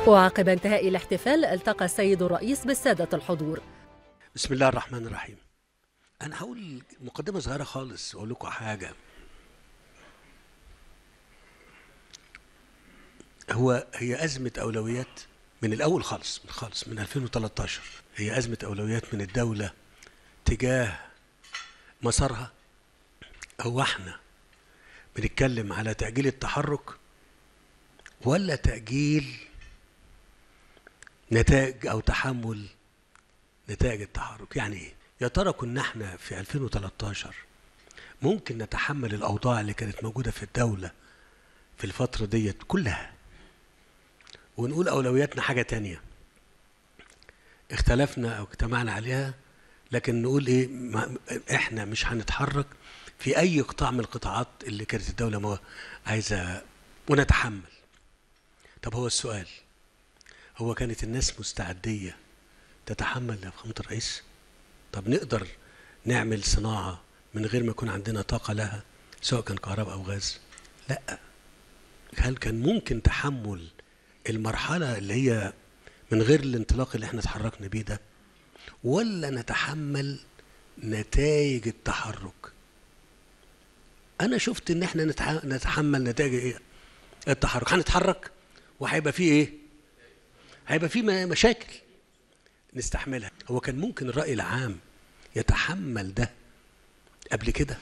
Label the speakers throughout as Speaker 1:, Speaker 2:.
Speaker 1: وعقب انتهاء الاحتفال التقى السيد الرئيس بالسادة الحضور
Speaker 2: بسم الله الرحمن الرحيم انا هقول مقدمه صغيره خالص واقول لكم حاجه هو هي ازمه اولويات من الاول خالص من خالص من 2013 هي ازمه اولويات من الدوله تجاه مسارها هو احنا بنتكلم على تاجيل التحرك ولا تاجيل نتائج او تحمل نتائج التحرك يعني ايه يا ترى كنا احنا في 2013 ممكن نتحمل الاوضاع اللي كانت موجوده في الدوله في الفتره ديت كلها ونقول اولوياتنا حاجه تانية اختلفنا او اجتمعنا عليها لكن نقول ايه ما احنا مش هنتحرك في اي قطاع من القطاعات اللي كانت الدوله مو- عايزه ونتحمل طب هو السؤال هو كانت الناس مستعديه تتحمل يا فخامه الرئيس طب نقدر نعمل صناعه من غير ما يكون عندنا طاقه لها سواء كان كهرباء او غاز لا هل كان ممكن تحمل المرحله اللي هي من غير الانطلاق اللي احنا اتحركنا بيه ده ولا نتحمل نتائج التحرك انا شفت ان احنا نتح- نتحمل نتائج ايه التحرك هنتحرك وهيبقى فيه ايه هيبقى فيه م- مشاكل نستحملها هو كان ممكن الرأي العام يتحمل ده قبل كده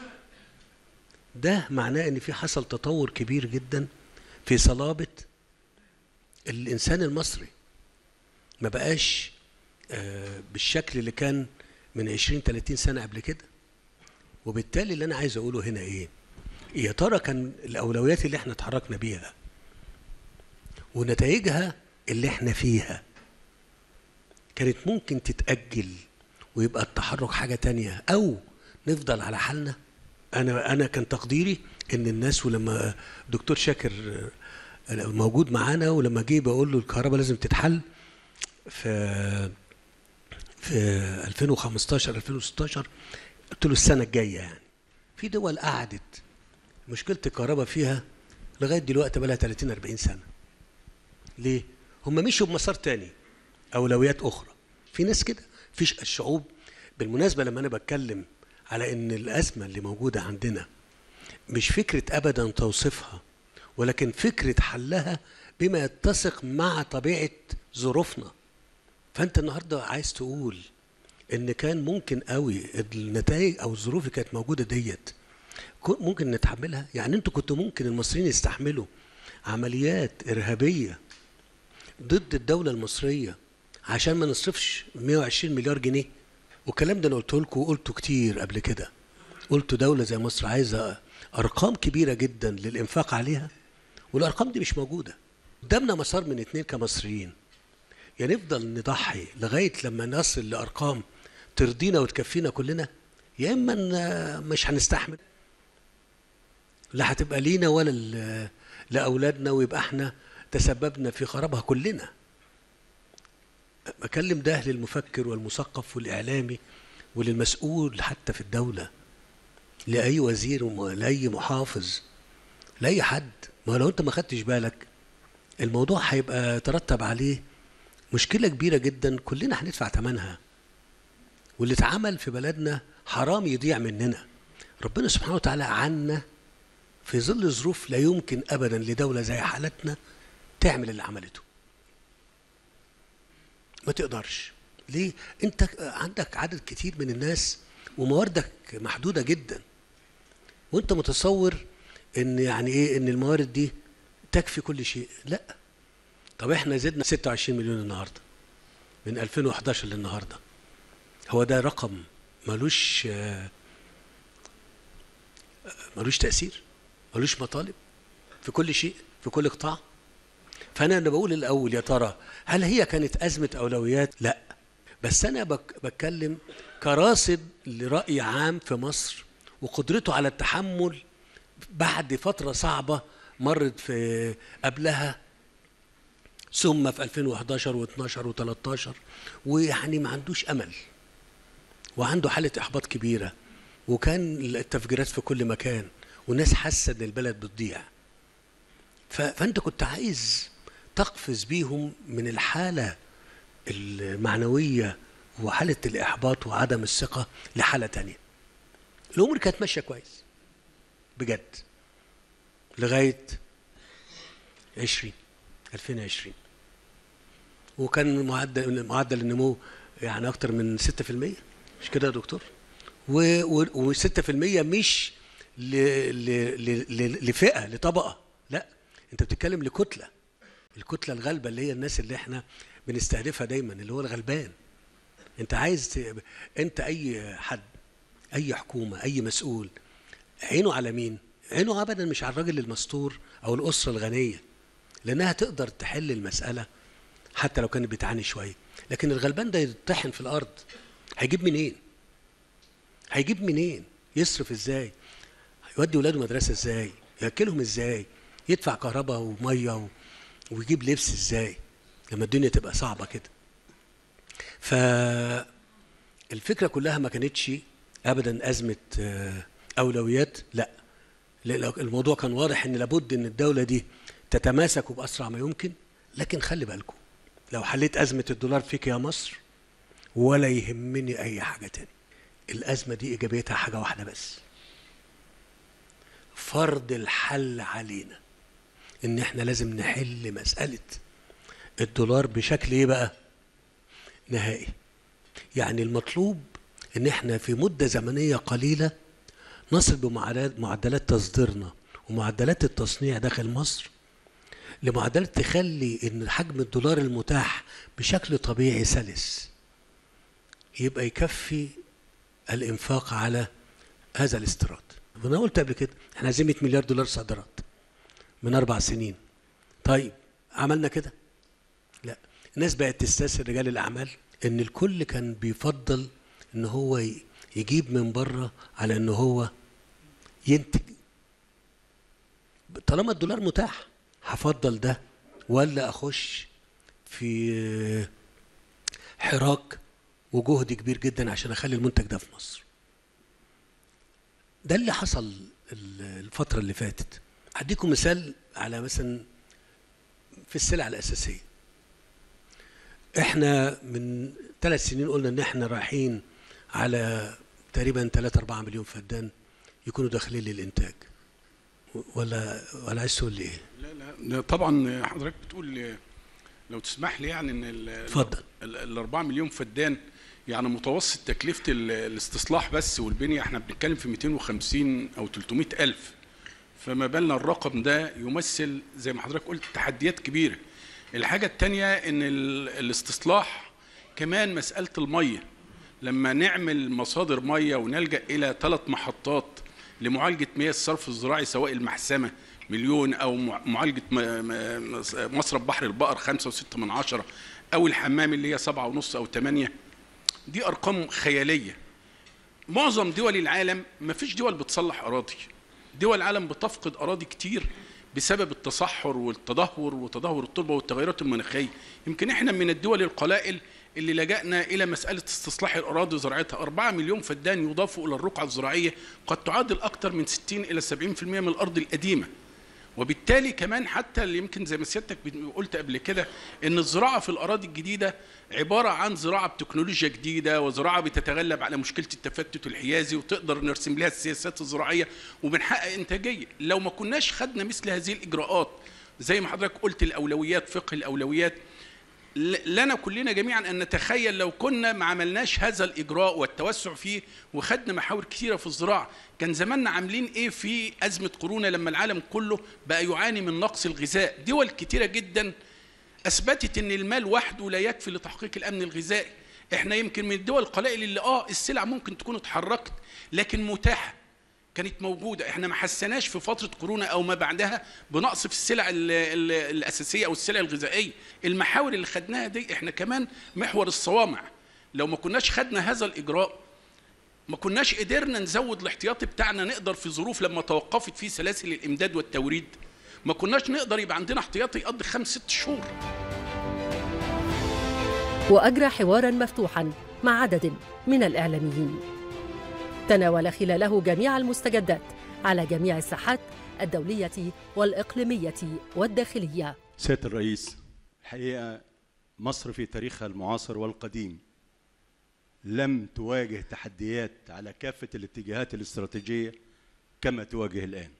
Speaker 2: ده معناه ان في حصل تطور كبير جدا في صلابة الإنسان المصري ما بقاش آه، بالشكل اللي كان من 20 30 سنة قبل كده وبالتالي اللي أنا عايز أقوله هنا إيه يا ترى كان الأولويات اللي احنا اتحركنا بيها ونتائجها اللي احنا فيها كانت ممكن تتأجل ويبقى التحرك حاجة تانية أو نفضل على حالنا أنا أنا كان تقديري إن الناس ولما دكتور شاكر آه، موجود معانا ولما جه بقول له الكهرباء لازم تتحل في في 2015 2016 قلت له السنة الجاية يعني في دول قعدت مشكلة الكهرباء فيها لغاية دلوقتي بقى لها 30 40 سنة ليه؟ هم مشوا بمسار تاني اولويات اخرى في ناس كده فيش الشعوب بالمناسبه لما انا بتكلم على ان الازمه اللي موجوده عندنا مش فكره ابدا توصيفها ولكن فكره حلها بما يتسق مع طبيعه ظروفنا فانت النهارده عايز تقول ان كان ممكن قوي النتائج او الظروف اللي كانت موجوده ديت كو- ممكن نتحملها يعني انتوا كنتوا ممكن المصريين يستحملوا عمليات ارهابيه ضد الدولة المصرية عشان ما نصرفش 120 مليار جنيه والكلام ده انا قلته لكم وقلته كتير قبل كده قلت دولة زي مصر عايزة أرقام كبيرة جدا للإنفاق عليها والأرقام دي مش موجودة قدامنا مسار من اتنين كمصريين يا نفضل نضحي لغاية لما نصل لأرقام ترضينا وتكفينا كلنا يا إما ن- مش هنستحمل لا هتبقى لينا ولا ل- لأولادنا ويبقى احنا تسببنا في خرابها كلنا بكلم ده للمفكر والمثقف والإعلامي وللمسؤول حتى في الدولة لأي وزير ولأي محافظ لأي حد ما لو أنت ما خدتش بالك الموضوع هيبقى ترتب عليه مشكلة كبيرة جدا كلنا هندفع ثمنها واللي اتعمل في بلدنا حرام يضيع مننا ربنا سبحانه وتعالى عنا في ظل ظروف لا يمكن ابدا لدوله زي حالتنا تعمل اللي عملته ما تقدرش ليه انت عندك عدد كتير من الناس ومواردك محدوده جدا وانت متصور ان يعني ايه ان الموارد دي تكفي كل شيء لا طب احنا زدنا 26 مليون النهارده من 2011 للنهارده هو ده رقم ملوش آه، ملوش تأثير ملوش مطالب في كل شيء في كل قطاع فأنا أنا بقول الأول يا ترى هل هي كانت أزمة أولويات؟ لا بس أنا بك بتكلم كراصد لرأي عام في مصر وقدرته على التحمل بعد فترة صعبة مرت في قبلها ثم في 2011 و12 و13 ويعني ما عندوش امل وعنده حاله احباط كبيره وكان التفجيرات في كل مكان والناس حاسه ان البلد بتضيع ف- فانت كنت عايز تقفز بيهم من الحالة المعنوية وحالة الإحباط وعدم الثقة لحالة تانية الأمور كانت ماشية كويس بجد لغاية 20 2020 وكان معدل معدل النمو يعني أكتر من 6% مش كده يا دكتور؟ و 6% مش ل... ل... ل... لفئة لطبقة لا أنت بتتكلم لكتلة الكتلة الغالبة اللي هي الناس اللي احنا بنستهدفها دايما اللي هو الغلبان انت عايز ت... انت اي حد اي حكومه اي مسؤول عينه على مين عينه ابدا مش على الراجل المستور او الاسره الغنيه لانها تقدر تحل المساله حتى لو كانت بتعاني شويه لكن الغلبان ده يطحن في الارض هيجيب منين هيجيب منين يصرف ازاي يودي ولاده مدرسه ازاي ياكلهم ازاي يدفع كهرباء وميه و... ويجيب لبس ازاي لما الدنيا تبقى صعبه كده فالفكره كلها ما كانتش ابدا ازمه اولويات لا الموضوع كان واضح ان لابد ان الدوله دي تتماسك باسرع ما يمكن لكن خلي بالكم لو حليت ازمه الدولار فيك يا مصر ولا يهمني اي حاجه تاني الازمه دي ايجابيتها حاجه واحده بس فرض الحل علينا ان احنا لازم نحل مساله الدولار بشكل ايه بقى نهائي يعني المطلوب ان احنا في مده زمنيه قليله نصل بمعدلات تصديرنا ومعدلات التصنيع داخل مصر لمعدلات تخلي ان حجم الدولار المتاح بشكل طبيعي سلس يبقى يكفي الانفاق على هذا الاستيراد وانا قلت قبل كده احنا عايزين 100 مليار دولار صادرات من اربع سنين طيب عملنا كده لا الناس بقت تستسهل رجال الاعمال ان الكل كان بيفضل ان هو يجيب من بره على ان هو ينتج طالما الدولار متاح هفضل ده ولا اخش في حراك وجهد كبير جدا عشان اخلي المنتج ده في مصر ده اللي حصل الفترة اللي فاتت هديكم مثال على مثلا في السلع الأساسية احنا من ثلاث سنين قلنا ان احنا رايحين على تقريبا 3 4 مليون فدان يكونوا داخلين للانتاج ولا ولا عايز تقول لي ايه؟
Speaker 3: لا لا طبعا حضرتك بتقول لو تسمح لي يعني ان
Speaker 2: اتفضل
Speaker 3: ال 4 مليون فدان يعني متوسط تكلفة الاستصلاح بس والبنية احنا بنتكلم في 250 أو 300 ألف فما بالنا الرقم ده يمثل زي ما حضرتك قلت تحديات كبيرة الحاجة التانية إن الاستصلاح كمان مسألة المية لما نعمل مصادر مية ونلجأ إلى ثلاث محطات لمعالجة مياه الصرف الزراعي سواء المحسمة مليون أو معالجة مصرف بحر البقر خمسة وستة من عشرة أو الحمام اللي هي سبعة ونص أو ثمانية دي ارقام خياليه معظم دول العالم ما فيش دول بتصلح اراضي دول العالم بتفقد اراضي كتير بسبب التصحر والتدهور وتدهور التربه والتغيرات المناخيه يمكن احنا من الدول القلائل اللي لجأنا إلى مسألة استصلاح الأراضي وزراعتها 4 مليون فدان يضافوا إلى الرقعة الزراعية قد تعادل أكثر من 60 إلى 70% من الأرض القديمة وبالتالي كمان حتى اللي يمكن زي ما سيادتك قلت قبل كده ان الزراعه في الاراضي الجديده عباره عن زراعه بتكنولوجيا جديده وزراعه بتتغلب على مشكله التفتت الحيازي وتقدر نرسم لها السياسات الزراعيه وبنحقق انتاجيه لو ما كناش خدنا مثل هذه الاجراءات زي ما حضرتك قلت الاولويات فقه الاولويات لنا كلنا جميعا ان نتخيل لو كنا ما عملناش هذا الاجراء والتوسع فيه وخدنا محاور كثيره في الزراعه كان زماننا عاملين ايه في ازمه كورونا لما العالم كله بقى يعاني من نقص الغذاء دول كثيره جدا اثبتت ان المال وحده لا يكفي لتحقيق الامن الغذائي احنا يمكن من الدول القلائل اللي اه السلع ممكن تكون اتحركت لكن متاحه كانت موجوده احنا ما حسناش في فتره كورونا او ما بعدها بنقص في السلع ال ال الاساسيه او السلع الغذائيه المحاور اللي خدناها دي احنا كمان محور الصوامع لو ما كناش خدنا هذا الاجراء ما كناش قدرنا نزود الاحتياطي بتاعنا نقدر في ظروف لما توقفت فيه سلاسل الامداد والتوريد ما كناش نقدر يبقى عندنا احتياطي يقضي خمس ست شهور
Speaker 1: وأجرى حوارا مفتوحا مع عدد من الإعلاميين تناول خلاله جميع المستجدات على جميع الساحات الدولية والإقليمية والداخلية
Speaker 4: سيادة الرئيس حقيقة مصر في تاريخها المعاصر والقديم لم تواجه تحديات على كافة الاتجاهات الاستراتيجية كما تواجه الآن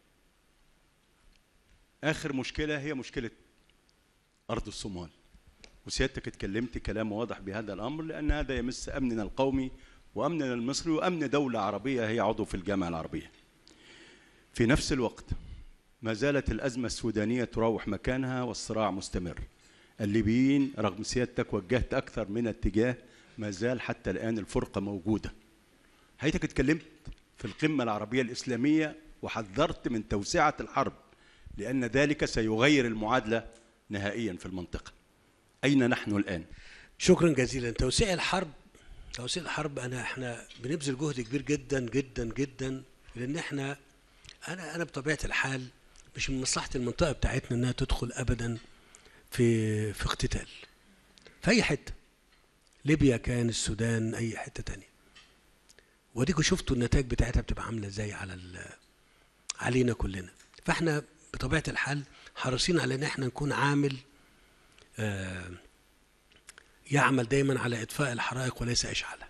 Speaker 4: آخر مشكلة هي مشكلة أرض الصومال وسيادتك اتكلمت كلام واضح بهذا الأمر لأن هذا يمس أمننا القومي وأمننا المصري وأمن دولة عربية هي عضو في الجامعة العربية في نفس الوقت ما زالت الأزمة السودانية تراوح مكانها والصراع مستمر الليبيين رغم سيادتك وجهت أكثر من اتجاه ما زال حتى الآن الفرقة موجودة حياتك اتكلمت في القمة العربية الإسلامية وحذرت من توسعة الحرب لأن ذلك سيغير المعادلة نهائيا في المنطقة أين نحن الآن؟
Speaker 2: شكرا جزيلا توسيع الحرب توسيع الحرب انا احنا بنبذل جهد كبير جدا جدا جدا لان احنا انا انا بطبيعه الحال مش من مصلحه المنطقه بتاعتنا انها تدخل ابدا في في اقتتال في اي حته ليبيا كان السودان اي حته تانية وديكوا شفتوا النتائج بتاعتها بتبقى عامله ازاي على ال- علينا كلنا فاحنا بطبيعه الحال حريصين على ان احنا نكون عامل آه يعمل دايما على اطفاء الحرائق وليس اشعالها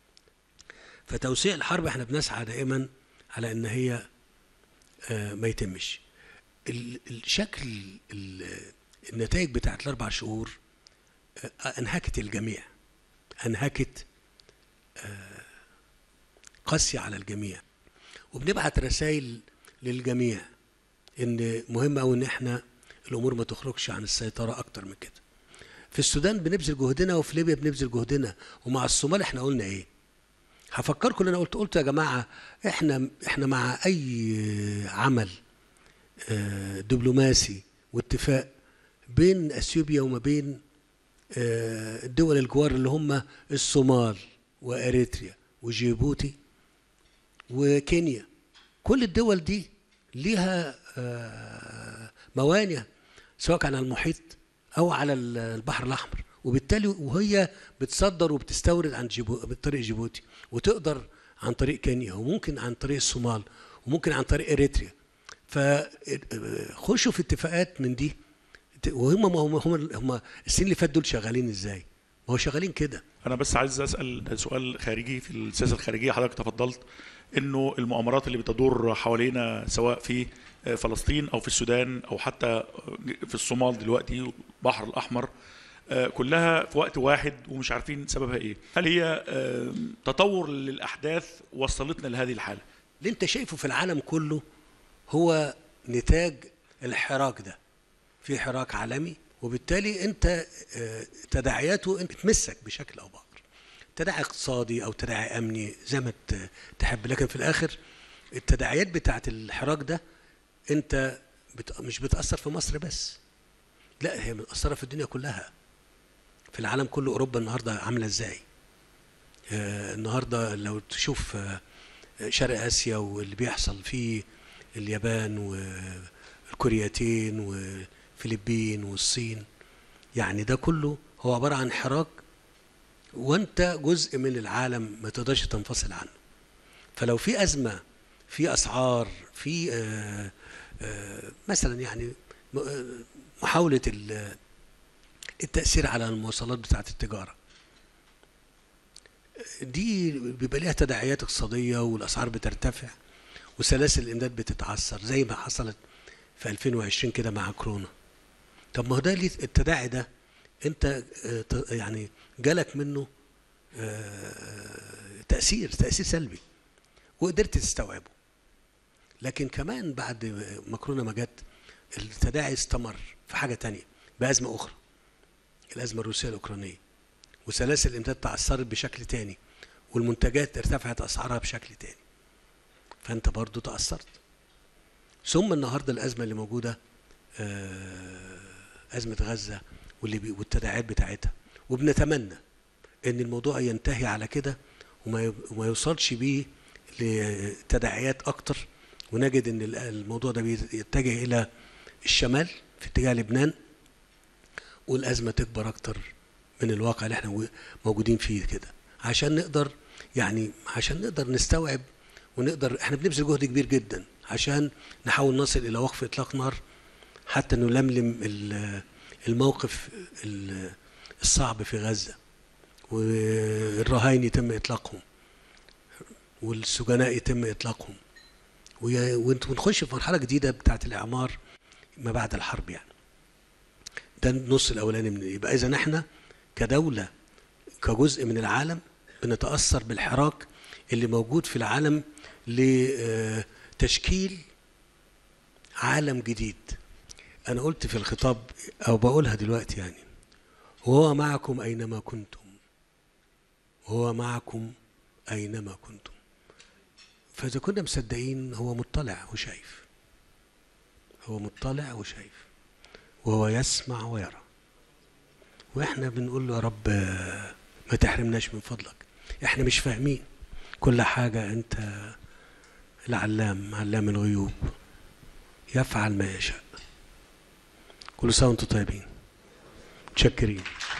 Speaker 2: فتوسيع الحرب احنا بنسعى دائما على ان هي آه، ما يتمش ال- الشكل ال- النتائج بتاعت الاربع شهور آه، انهكت الجميع انهكت آه، قاسيه على الجميع وبنبعت رسائل للجميع ان مهم قوي ان احنا الامور ما تخرجش عن السيطره اكتر من كده في السودان بنبذل جهدنا وفي ليبيا بنبذل جهدنا ومع الصومال احنا قلنا ايه هفكركم اللي انا قلت قلت يا جماعه احنا احنا مع اي عمل آه، دبلوماسي واتفاق بين اثيوبيا وما بين آه، الدول الجوار اللي هم الصومال واريتريا وجيبوتي وكينيا كل الدول دي ليها آه، موانئ سواء كان على المحيط او على ال- البحر الاحمر وبالتالي وهي بتصدر وبتستورد عن جيبو بطريق جيبوتي وتقدر عن طريق كينيا وممكن عن طريق الصومال وممكن عن طريق اريتريا فخشوا في اتفاقات من دي وهم ما هم هم, هم السنين اللي فاتوا دول شغالين ازاي؟ ما هو شغالين كده
Speaker 5: انا بس عايز اسال سؤال خارجي في السياسه الخارجيه حضرتك تفضلت انه المؤامرات اللي بتدور حوالينا سواء في فلسطين او في السودان او حتى في الصومال دلوقتي البحر الاحمر آه، كلها في وقت واحد ومش عارفين سببها ايه هل هي آه، تطور للاحداث وصلتنا لهذه الحاله
Speaker 2: اللي انت شايفه في العالم كله هو نتاج الحراك ده في حراك عالمي وبالتالي انت آه، تداعياته انت بتمسك بشكل او باخر تداعي اقتصادي او تداعي امني زي ما ت- تحب لكن في الاخر التداعيات بتاعت الحراك ده انت بت... مش بتاثر في مصر بس لا هي مأثره في الدنيا كلها في العالم كله اوروبا النهارده عامله ازاي آه النهارده لو تشوف آه شرق اسيا واللي بيحصل في اليابان والكوريتين والفلبين والصين يعني ده كله هو عباره عن حراك وانت جزء من العالم ما تقدرش تنفصل عنه فلو في ازمه في اسعار في آه آه مثلا يعني م- آه، محاوله ال- التاثير على المواصلات بتاعه التجاره دي بيبقى ليها تداعيات اقتصاديه والاسعار بترتفع وسلاسل الامداد بتتعثر زي ما حصلت في 2020 كده مع كورونا طب ما هو ده ليه التداعي ده انت آه، ت- يعني جالك منه آه، تاثير تاثير سلبي وقدرت تستوعبه لكن كمان بعد ما كورونا ما جت التداعي استمر في حاجه تانية بازمه اخرى الازمه الروسيه الاوكرانيه وسلاسل الامداد تعثرت بشكل تاني والمنتجات ارتفعت اسعارها بشكل تاني فانت برضو تاثرت ثم النهارده الازمه اللي موجوده آه، ازمه غزه واللي بي- والتداعيات بتاعتها وبنتمنى ان الموضوع ينتهي على كده وما يب- وما يوصلش بيه لتداعيات اكتر ونجد ان ال- الموضوع ده بيتجه الى الشمال في اتجاه لبنان والازمه تكبر اكتر من الواقع اللي احنا و- موجودين فيه كده عشان نقدر يعني عشان نقدر نستوعب ونقدر احنا بنبذل جهد كبير جدا عشان نحاول نصل الى وقف اطلاق نار حتى نلملم ال- الموقف ال- الصعب في غزة والرهاين يتم إطلاقهم والسجناء يتم إطلاقهم وي- ونت- ونخش في مرحلة جديدة بتاعت الإعمار ما بعد الحرب يعني ده النص الأولاني من يبقى إذا احنا كدولة كجزء من العالم بنتأثر بالحراك اللي موجود في العالم لتشكيل عالم جديد أنا قلت في الخطاب أو بقولها دلوقتي يعني وهو معكم أينما كنتم هو معكم أينما كنتم فإذا كنا مصدقين هو مطلع وشايف هو مطلع وشايف وهو يسمع ويرى واحنا بنقول له يا رب آه، ما تحرمناش من فضلك احنا مش فاهمين كل حاجة انت العلام علام الغيوب يفعل ما يشاء كل سنة وانتم طيبين متشكرين